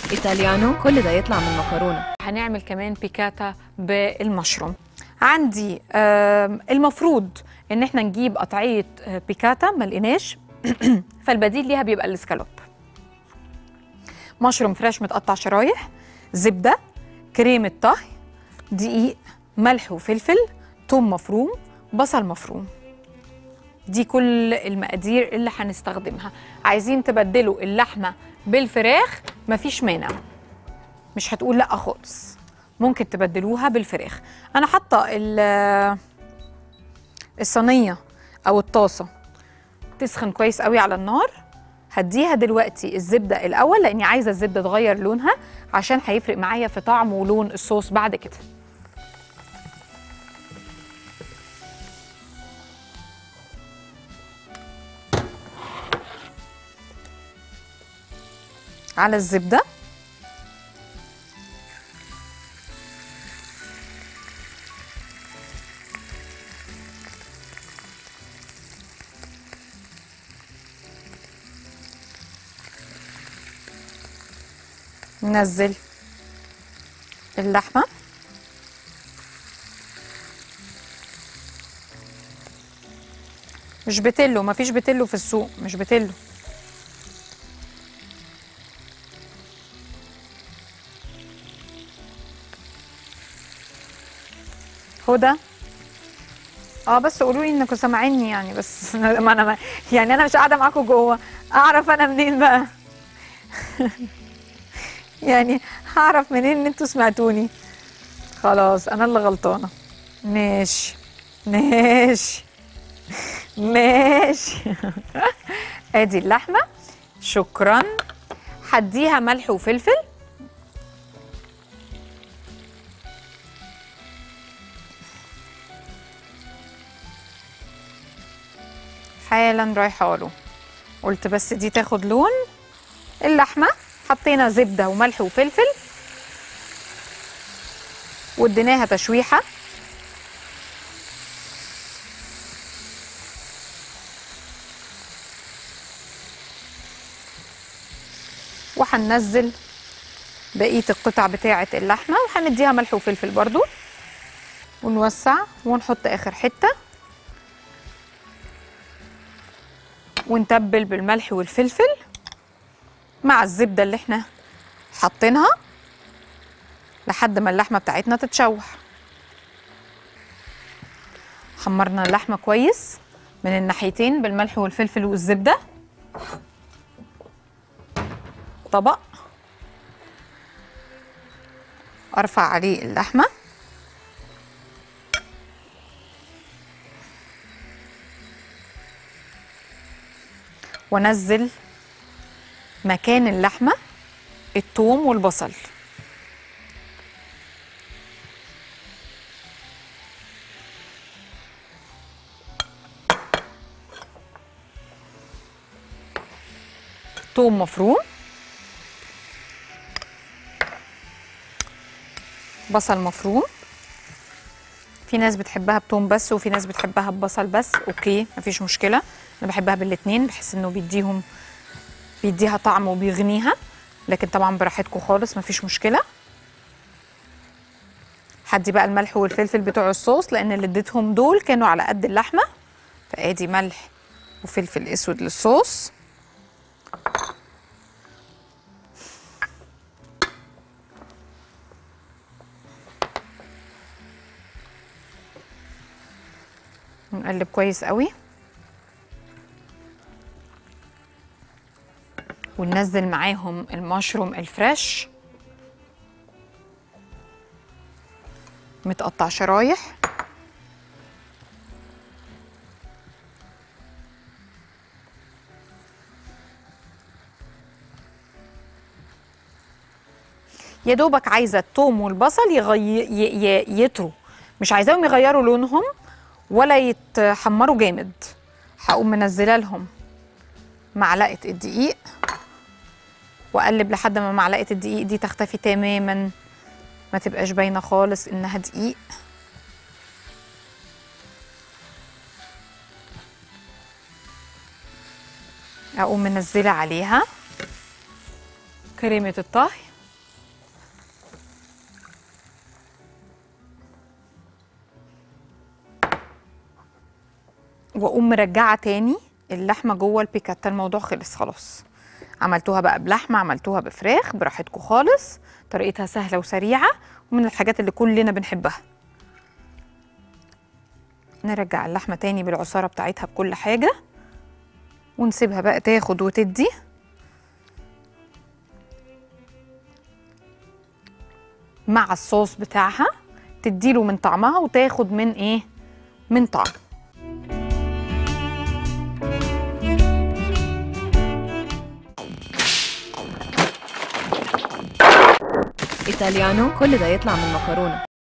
ايطاليانو كل ده يطلع من مكرونه هنعمل كمان بيكاتا بالمشروم عندي آم، المفروض ان احنا نجيب قطعيه آه، بيكاتا ما لقيناش فالبديل ليها بيبقى الاسكالوب مشروم فريش متقطع شرايح زبده كريمه طهي دقيق ملح وفلفل توم مفروم بصل مفروم دي كل المقادير اللي هنستخدمها عايزين تبدلوا اللحمه بالفراخ مفيش مانع مش هتقول لا خالص ممكن تبدلوها بالفراخ انا حاطه ال- الصينيه او الطاسه تسخن كويس قوي على النار هديها دلوقتي الزبده الاول لاني عايزه الزبده تغير لونها عشان هيفرق معايا في طعم ولون الصوص بعد كده على الزبده ننزل اللحمة مش بتلو مفيش بتلو في السوق مش بتلو هدى اه بس قولوا لي انكم سامعيني يعني بس ما انا ما يعني انا مش قاعده معاكم جوه اعرف انا منين بقى يعني هعرف منين ان انتوا سمعتوني خلاص انا اللي غلطانه ماشي ماشي ماشي ادي اللحمه شكرا هديها ملح وفلفل حالا رايحه له قلت بس دي تاخد لون اللحمه حطينا زبده وملح وفلفل واديناها تشويحه وهننزل بقيه القطع بتاعه اللحمه وهنديها ملح وفلفل برضو ونوسع ونحط اخر حته ونتبل بالملح والفلفل مع الزبده اللي احنا حاطينها لحد ما اللحمه بتاعتنا تتشوح حمرنا اللحمه كويس من الناحيتين بالملح والفلفل والزبده طبق ارفع عليه اللحمه وانزل مكان اللحمه الثوم والبصل ثوم مفروم بصل مفروم في ناس بتحبها بتوم بس وفي ناس بتحبها ببصل بس اوكي مفيش مشكله انا بحبها بالاتنين بحس انه بيديهم بيديها طعم وبيغنيها لكن طبعا براحتكم خالص مفيش مشكله هدي بقى الملح والفلفل بتوع الصوص لان اللي اديتهم دول كانوا على قد اللحمه فادي ملح وفلفل اسود للصوص نقلب كويس قوي وننزل معاهم المشروم الفريش متقطع شرايح يا دوبك عايزه الثوم والبصل يغي... ي... ي... يطروا مش عايزاهم يغيروا لونهم ولا يتحمروا جامد هقوم منزله لهم معلقه الدقيق واقلب لحد ما معلقه الدقيق دي تختفي تماما ما تبقاش باينه خالص انها دقيق اقوم منزله عليها كريمه الطهي واقوم مرجعه تاني اللحمه جوه البيكاتا الموضوع خلص خلاص عملتوها بقى بلحمه عملتوها بفراخ براحتكم خالص طريقتها سهله وسريعه ومن الحاجات اللي كلنا بنحبها نرجع اللحمه تاني بالعصاره بتاعتها بكل حاجه ونسيبها بقى تاخد وتدي مع الصوص بتاعها تديله من طعمها وتاخد من ايه من طعم ايطاليانو كل ده يطلع من مكرونه